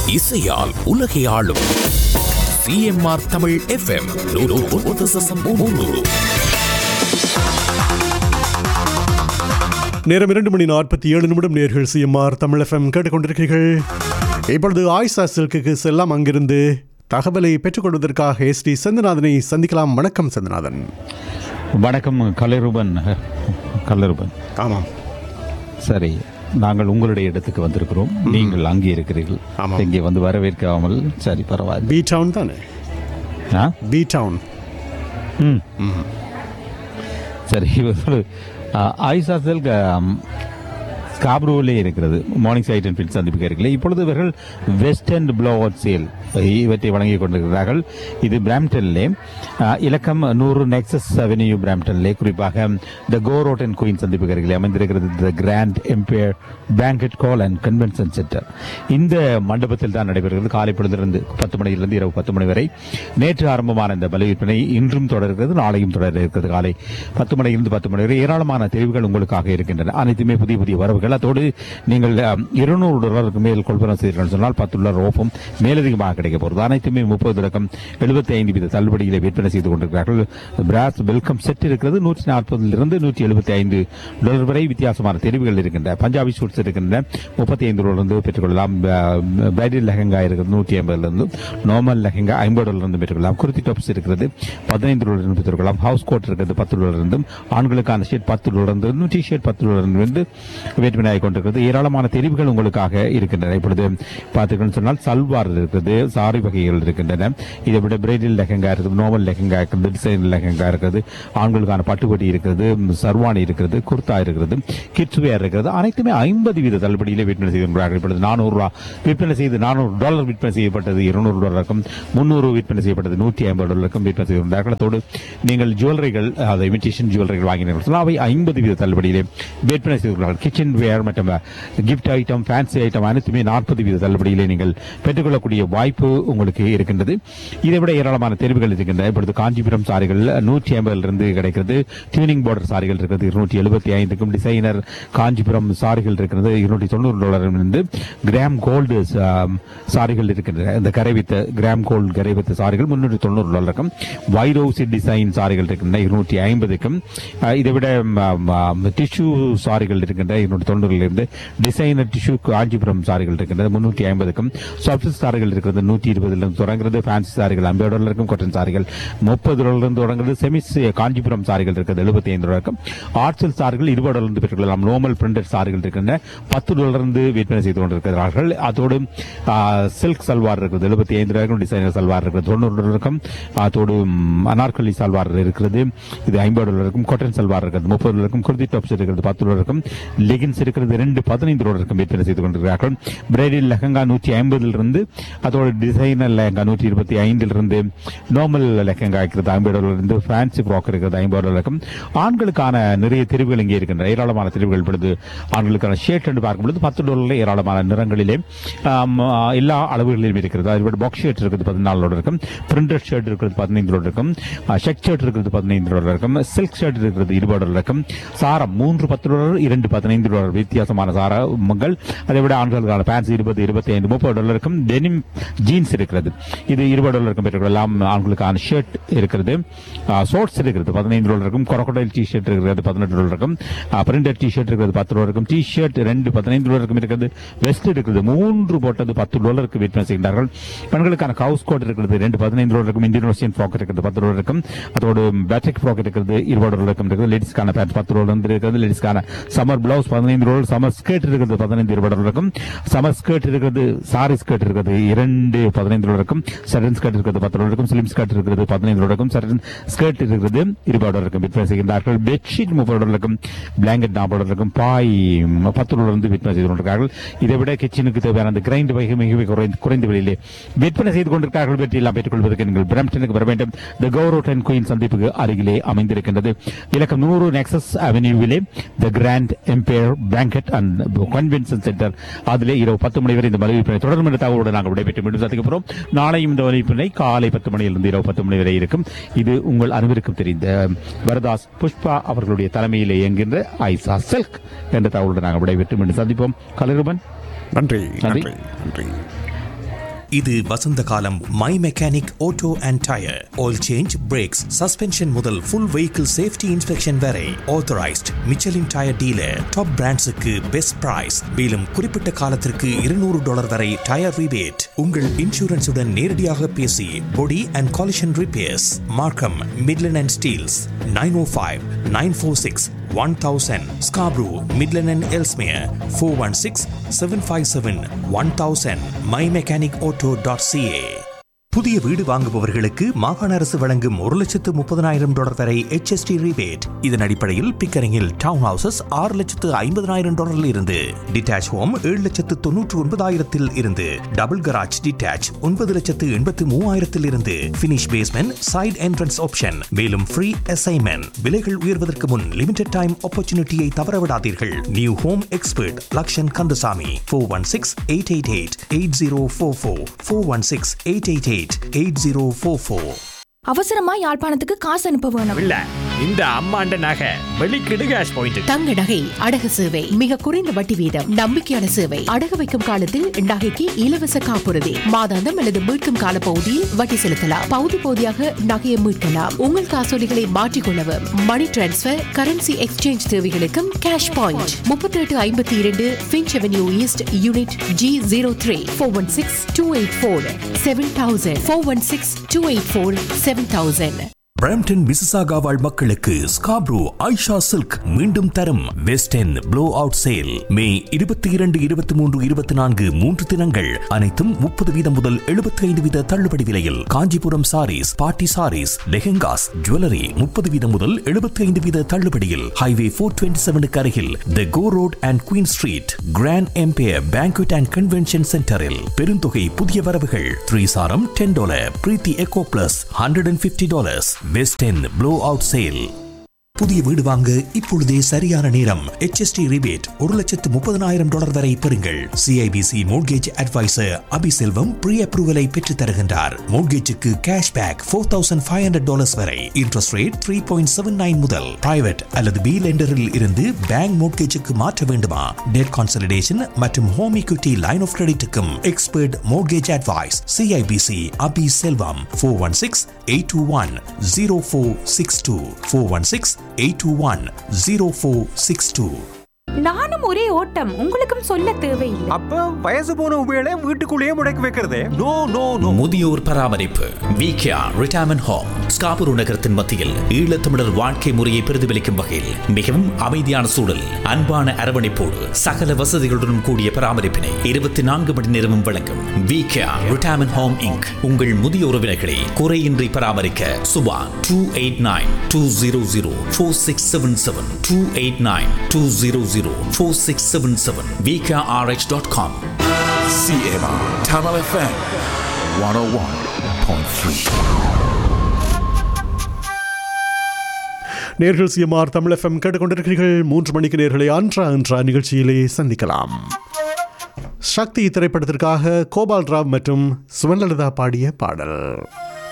இசையால் உலகை ஆளும் சிஎம்ஆர் தமிழ் எஃப்எம் நேரம் இரண்டு மணி நாற்பத்தி ஏழு நிமிடம் நேர்கள் சிஎம்ஆர் தமிழ் எஃப்எம் கேட்டுக்கொண்டிருக்கிறீர்கள் இப்பொழுது ஆயிஷா சில்க்குக்கு செல்லாம் அங்கிருந்து தகவலை பெற்றுக்கொள்வதற்காக எஸ் டி செந்தநாதனை சந்திக்கலாம் வணக்கம் செந்தநாதன் வணக்கம் கலைரூபன் கலைரூபன் ஆமாம் சரி நாங்கள் உங்களுடைய இடத்துக்கு வந்திருக்கிறோம் நீங்கள் அங்கே இருக்கிறீர்கள் ஆமாம். இங்கே வந்து வரவேற்காமல் சரி பரவாயில்ல பி டவுன் தானே ஆ? பி டவுன் ம் சரி இவர் ஆயிஷா செல்க் ஸ்காப்ரோவிலே இருக்கிறது மார்னிங் சைட் அண்ட் ஃபிட் சந்திப்பு இருக்கிறது இப்பொழுது இவர்கள் vest and blowout sale இவற்றை வழங்கி கொண்டிருக்கிறார்கள் இது பிராம்டன்லே அஹ், இலக்கம் நூறு நெக்ஸஸ் அவென்யூ பிராம்டன்லே குறிப்பாக the Gore road and Queen சந்திப்பு இருக்கிறது அமைந்திருக்கிறது the Grand Empire Banquet Hall and Convention Centre இந்த மண்டபத்தில் தான் நடைபெறுகிறது காலை பொழுதிலிருந்து பத்து மணியிலிருந்து இரவு பத்து மணி வரை நேற்று ஆரம்பமான இந்த பல விற்பனை இன்றும் தொடர்கிறது நாளையும் தொடர இருக்கிறது காலை பத்து மணியிலிருந்து பத்து மணி வரை ஏராளமான தெரிவுகள் உங்களுக்காக இருக்கின்றன அனைத்துமே புதிய புதிய வரவுகள் அதோடு நீங்கள் அஹ், இருநூறு டாலருக்கு மேல் கொள்வனம் செய்தீர்கள் சொன்னால் பத்து டாலர் ரோப்பும் மேலதிகமாக கிடைக்க போகிறது அனைத்துமே முப்பது தொடக்கம் எழுபத்தி ஐந்து வீத தள்ளுபடியிலே விற்பனை செய்து கொண்டிருக்கிறார்கள் பிராஸ் வெல்கம் செட் இருக்கிறது நூற்றி நாற்பதிலிருந்து நூற்றி எழுபத்தி ஐந்து டாலர் வரை வித்தியாசமான தெரிவுகள் இருக்கின்றன பஞ்சாபி சூட்ஸ் இருக்கின்றன முப்பத்தி ஐந்து டாலர்ந்து பெற்றுக்கொள்ளலாம் பிரைடல் லெஹங்கா இருக்கிறது நூற்றி ஐம்பதுலேருந்து நார்மல் லெஹங்கா ஐம்பது டாலர்ந்து பெற்றுக்கொள்ளலாம் குர்த்தி டாப்ஸ் இருக்கிறது பதினைந்து டாலர் பெற்றுக்கொள்ளலாம் ஹவுஸ் கோட் இருக்கிறது பத்து டாலர் இருந்தும் ஆண்களுக்கான ஷர்ட் பத்து டாலர் இருந்தும் டி ஷர்ட் பத்து டாலர் இருந்து விற்பனை ஆகிக் கொண்டிருக்கிறது ஏராளமான தெரிவுகள் உங்களுக்காக இருக்கின்றன இப்பொழுது பார்த்தீங்கன்னு சொன்னால் சல்வார் இருக்கிறது சாரி வகைகள் இருக்கின்றன இதை விட பிரைடல் லெஹங்கா இருக்குது நார்மல் லெஹங்கா இருக்கிறது டிசைன் லெஹங்கா இருக்கிறது ஆண்களுக்கான பட்டுப்பட்டி இருக்கிறது சர்வானி இருக்கிறது குர்தா இருக்கிறது கிட்ஸ் வேர் இருக்கிறது அனைத்துமே ஐம்பது வீத தள்ளுபடியிலே விற்பனை செய்கிறார்கள் இப்பொழுது நானூறு ரூபா விற்பனை செய்து நானூறு டாலர் விற்பனை செய்யப்பட்டது இருநூறு டாலருக்கும் முன்னூறு விற்பனை செய்யப்பட்டது நூற்றி ஐம்பது டாலருக்கும் விற்பனை செய்கிறார்கள் அதோடு நீங்கள் ஜுவல்லரிகள் அதை இமிட்டேஷன் ஜுவல்லரிகள் வாங்கினீர்கள் சொன்னால் அவை ஐம்பது வீத தள்ளுபடியிலே விற்பனை செய்கிறார்கள் கிச்சன் வேர் மற்றும் கிஃப்ட் ஐட்டம் ஃபேன்சி ஐட்டம் அனைத்துமே நாற்பது வீத தள்ளுபடியிலே நீங்கள் பெற்றுக்கொள்ளக்கூடிய வாய்ப்பு உங்களுக்கு இருக்கின்றது இதை விட ஏராளமான தெரிவுகள் இருக்கின்றன இப்பொழுது காஞ்சிபுரம் சாரிகள் நூற்றி ஐம்பதிலிருந்து கிடைக்கிறது டியூனிங் பார்டர் சாரிகள் இருக்கிறது இருநூற்றி எழுபத்தி ஐந்துக்கும் டிசைனர் காஞ்சிபுரம் சாரிகள் இருக்கிறது இருநூற்றி தொண்ணூறு டாலரிலிருந்து கிராம் கோல்டு சாரிகள் இருக்கின்றன இந்த கரைவித்த கிராம் கோல்டு கரைவித்த சாரிகள் முன்னூற்றி தொண்ணூறு டாலருக்கும் வைரோசி டிசைன் சாரிகள் இருக்கின்றன இருநூற்றி ஐம்பதுக்கும் அஹ், இதை விட டிஷ்யூ சாரிகள் இருக்கின்றன இருநூற்றி தொண்ணூறிலிருந்து டிசைனர் டிஷ்யூ காஞ்சிபுரம் சாரிகள் இருக்கின்றது முன்னூற்றி ஐம்பதுக்கும் சாஃப்ட் சாரிகள் இருக்கிறது நூற்றி இருபதிலிருந்து தொடங்குறது ஃபேன்சி சாரிகள் ஐம்பது டாலருக்கும் கொட்டன் சாரிகள் முப்பது டாலரிலிருந்து தொடங்குறது செமிஸ் காஞ்சிபுரம் சாரிகள் இருக்கிறது எழுபத்தி ஐந்து டாலருக்கும் ஆர்ச்சல் சாரிகள் இருபது டாலரிலிருந்து பெற்றுக்கொள்ளலாம் நோமல் பிரிண்டட் சாரிகள் இருக்கின்றன பத்து டாலரிலிருந்து விற்பனை செய்து கொண்டிருக்கிறார்கள் அதோடு சில்க் சல்வார் இருக்கிறது எழுபத்தி ஐந்து டாலருக்கும் டிசைனர் சல்வார் இருக்கிறது தொண்ணூறு டாலருக்கும் அதோடு ம், அனார்கலி சல்வார் இருக்கிறது இது ஐம்பது டாலருக்கும் கொட்டன் சல்வார் இருக்கிறது முப்பது டாலருக்கும் குர்தி டாப்ஸ் இருக்கிறது பத்து டாலருக்கும் லெகின்ஸ் இருக்கிறது ரெண்டு பதினைந்து டாலருக்கும் விற்பனை செய்து கொண்டிருக்கிறார்கள் பிரைடல் லெஹங்கா நூற்றி ஐம்பதிலிருந்து அதோட டிசைனர் லெஹங்கா நூற்றி இருபத்தி ஐந்திலிருந்து நார்மல் லெஹங்கா இருக்கிறது ஐம்பது டாலர் இருந்து ஃபேன்சி ஃப்ராக் இருக்கிறது ஐம்பது டாலருக்கும் ஆண்களுக்கான நிறைய தெரிவுகள் இங்கே இருக்கின்றன ஏராளமான தெரிவுகள் பொழுது ஆண்களுக்கான ஷர்ட் என்று பார்க்கும் பொழுது பத்து டாலர்ல ஏராளமான நிறங்களிலே ஆம், எல்லா அளவுகளிலும் இருக்கிறது அதை விட பாக்ஸ் ஷர்ட் இருக்கிறது பதினாலு டாலர் இருக்கும் பிரிண்டட் ஷர்ட் இருக்கிறது பதினைந்து டாலர் இருக்கும் ஷெக் ஷர்ட் இருக்கிறது பதினைந்து டாலர் இருக்கும் சில்க் ஷர்ட் இருக்கிறது இருபது டாலர் இருக்கும் சாரம் மூன்று பத்து டாலர் இரண்டு பதினைந்து டாலர் வித்தியாசமான சாரங்கள் அதை விட ஆண்களுக்கான பேண்ட்ஸ் இருபது இருபத்தி ஐந்து முப்பது டாலர் இருக்கும் டெனிம் ஜீன்ஸ் இருக்கிறது இது இருபது டாலர் இருக்கும் பெற்றுக்கொள்ளலாம் ஆண்களுக்கான ஷர்ட் இருக்கிறது ஷோர்ட்ஸ் இருக்கிறது பதினைந்து டாலர் இருக்கும் கொரக்கோடைல் டி ஷர்ட் இருக்கிறது பதினெட்டு டாலர் இருக்கும் பிரிண்டட் டி ஷர்ட் இருக்கிறது பத்து டாலர் இருக்கும் டி ஷர்ட் ரெண்டு பதினைந்து டாலருக்கும் இருக்கிறது வெஸ்ட் இருக்கிறது மூன்று போட்டது பத்து டாலருக்கு விற்பனை செய்கின்றார்கள் பெண்களுக்கான ஹவுஸ் கோட் இருக்கிறது ரெண்டு பதினைந்து டாலர் இருக்கும் இந்தியன் ஃப்ராக் இருக்கிறது பத்து டாலர் இருக்கும் அதோடு பேட்டிக் ஃப்ராக் இருக்கிறது இருபது டாலர் இருக்கும் இருக்குது லேடிஸ்க்கான பேண்ட் பத்து டாலர் வந்து இருக்கிறது லேடிஸ்க்கான சம்மர் பிளவுஸ் பதினைந்து டாலர் சம்மர் ஸ்கர்ட் இருக்கிறது பதினைந்து இருபது டாலர் இருக்கும் சம்மர் ஸ்கர்ட் இருக்கிறது சாரி ஸ்கர்ட் இருக்கிறது இரண்டு பதினைந்து டாலர் இருக்கும் சடன் ஸ்கர்ட் இருக்கிறது பத்து டாலர் இருக்கும் ஸ்லிம் ஸ்கர்ட் இருக்கிறது பதினைந்து டாலர் இருக்கும் சடன் ஸ்கர்ட் இருக்கிறது இருபது டாலர் இருக்கும் விற்பனை செய்கின்றார்கள் பெட்ஷீட் முப்பது டாலர் இருக்கும் பிளாங்கெட் நாற்பது டாலர் இருக்கும் பாய் பத்து டாலர் வந்து விற்பனை செய்து கொண்டிருக்கிறார்கள் இதை விட கிச்சனுக்கு தேவையான அந்த கிரைண்ட் வகை மிக குறைந்த குறைந்த விலையிலே விற்பனை செய்து கொண்டிருக்கிறார்கள் வெற்றி எல்லாம் பெற்றுக் கொள்வதற்கு நீங்கள் பிரம்டனுக்கு வர வேண்டும் த கௌரவ் அண்ட் குயின் சந்திப்புக்கு அருகிலே அமைந்திருக்கின்றது இலக்கம் நூறு நெக்ஸஸ் அவென்யூவிலே the Grand Empire Banquet and Convention Centre அதிலே இரவு பத்து மணி வரை இந்த மலை விற்பனை தொடரும் என்ற தகவலோடு நாங்கள் விடைபெற்று மீண்டும் சந்திக்க போகிறோம் நாளையும் இந்த மலை விற்பனை காலை பத்து மணியிலிருந்து இரவு பத்து மணி வரை இருக்கும் இது உங்கள் அனைவருக்கும் தெரிந்த வரதாஸ் புஷ்பா அவர்களுடைய தலைமையில் இயங்குகின்ற ஐசா சில்க் என்ற தகவலோடு நாங்கள் விடைபெற்று மீண்டும் சந்திப்போம் கலருபன் நன்றி நன்றி. நன்றி நன்றி இது வசந்த காலம் my mechanic auto and tyre oil change brakes suspension முதல் ஃபுல் வெஹிக்கிள் சேஃப்டி இன்ஸ்பெக்ஷன் வரை authorised Michelin tyre dealer top பிராண்ட்ஸுக்கு பெஸ்ட் பிரைஸ் மேலும் குறிப்பிட்ட காலத்திற்கு இருநூறு டாலர் வரை டயர் ரிபேட் உங்கள் இன்சூரன்ஸுடன் நேரடியாக பேசி body and collision repairs Markham Midland and Steeles nine O five nine four six one thousand Scarborough Midland and Ellesmere four one six seven five seven one thousand my mechanic auto dot CA புதிய வீடு வாங்குபவர்களுக்கு மாகாண அரசு வழங்கும் ஒரு லட்சத்து முப்பதனாயிரம் dollar வரை HST ரிபேட் இதன் அடிப்படையில் பிக்கரிங்கில் டவுன் ஹவுசஸ் ஆறு லட்சத்து ஐம்பதனாயிரம் டாலரில் இருந்து டிட்டாச் ஹோம் ஏழு லட்சத்து தொன்னூற்று ஒன்பதாயிரத்தில் இருந்து டபுள் கராஜ் டிட்டாச் ஒன்பது லட்சத்து எண்பத்து மூவாயிரத்தில் இருந்து finish basement side entrance option மேலும் ஃப்ரீ அசைன்மெண்ட் விலைகள் உயர்வதற்கு முன் லிமிடெட் டைம் ஆப்பர்ச்சுனிட்டியை தவறவிடாதீர்கள் new home expert Lakshan Kandasamy four one six eight eight eight eight zero four four four one six eight eight eight eight zero four four அவசரமா யாழ்ப்பாணத்துக்கு காசு அனுப்ப வேணும் இல்ல இந்த அம்மாண்ட நகை வெளிக்கிடு கேஷ் பாயிண்ட் தங்க நகை அடகு சேவை மிக குறைந்த வட்டி வீதம் நம்பிக்கையான சேவை அடகு வைக்கும் காலத்தில் நகைக்கு இலவச காப்புறுதி மாதாந்தம் அல்லது மீட்கும் கால பகுதியில் வட்டி செலுத்தலாம் பகுதி பகுதியாக நகையை மீட்கலாம் உங்கள் காசோலிகளை மாற்றிக்கொள்ளவும் மணி டிரான்ஸ்பர் கரன்சி எக்ஸ்சேஞ்ச் தேவைகளுக்கும் கேஷ் பாயிண்ட் முப்பத்தி எட்டு ஐம்பத்தி இரண்டு Finch avenue east unit G zero three four one six two eight four seven thousand four one six two eight four seven thousand Brampton Mississauga வாழ் மக்களுக்கு Scarborough Aisha silk மீண்டும் தரும் west end blowout sale May இருபத்தி இரண்டு இருபத்தி மூன்று இருபத்தி நான்கு மூன்று தினங்கள் அனைத்தும் முப்பது வீதம் முதல் எழுபத்தி ஐந்து வீத தள்ளுபடி விலையில் காஞ்சிபுரம் சாரீஸ் பாட்டி சாரீஸ் லெஹெங்காஸ் ஜுவல்லரி முப்பது வீதம் முதல் எழுபத்தி ஐந்து வீத தள்ளுபடியில் ஹைவே போர் டுவெண்ட்டி செவனுக்கு அருகில் the Gore road and Queen street grand empire banquet and convention சென்டரில் பெருந்தொகை புதிய வரவுகள் த்ரீ சாரம் ten dollar Preethi Eco Plus hundred and fifty dollars west end blowout sale புதிய வீடு வாங்க இப்பொழுதே சரியான நேரம் HST ரிபேட் ஒரு லட்சத்து முப்பதனாயிரம் டாலர் வரை பெறுங்கள் CIBC mortgage advisor Abiselvam pre அப்ரூவலை பெற்றுத் தருகின்றார் மோட்கேஜுக்கு cash back four thousand five hundred dollars வரை interest rate three point seven nine முதல் பிரைவேட் அல்லது பி லெண்டரில் இருந்து பேங்க் மோட்கேஜுக்கு மாற்ற வேண்டுமா டெட் கான்சலிடேஷன் மற்றும் ஹோம் equity லைன் ஆஃப் கிரெடிட்டுக்கும் expert mortgage advice CIBC Abi Selvam four one six eight two one zero four six two four one six eight two one zero four six two நானும் ஒரே ஓட்டம் உங்களுக்கும் சொல்ல தேவையில்லை அப்ப வயசு போன உபயோக வீட்டுக்குள்ளேயே முடக்கி வைக்கிறதே நோ நோ நோ முதியோர் பராமரிப்பு விகேஆ ரிட்டையர்மெண்ட் ஹோம் ஸ்காபுரு நகரத்தின் மத்தியில் ஈழத்தமிழர் வாழ்க்கை முறையை பிரதிபலிக்கும் வகையில் மிகவும் அமைதியான சூழல் அன்பான அரவணைப்போடு சகல வசதிகளுடன் கூடிய பராமரிப்பினை இருபத்தி நான்கு மணி நேரமும் வழங்கும் விகேஆ ரிட்டையர்மெண்ட் ஹோம் இங்க் உங்கள் முதிய உறவினர்களை குறையின்றி பராமரிக்க Subha two eight nine two zero zero four six seven seven two eight nine two zero zero four six seven seven VKRH dot com CMR Tamil FM 101.3 நேர்கள் சிஎம்ஆர் தமிழ் எஃப்எம் கேட்டுக்கொண்டிருக்கிறீர்கள் மூன்று மணிக்கு நேர்களை அன்றா அன்றா நிகழ்ச்சியிலே சந்திக்கலாம் சக்தி திரைப்படத்திற்காக கோபால் ராவ் மற்றும் சுவன்லலிதா பாடிய பாடல்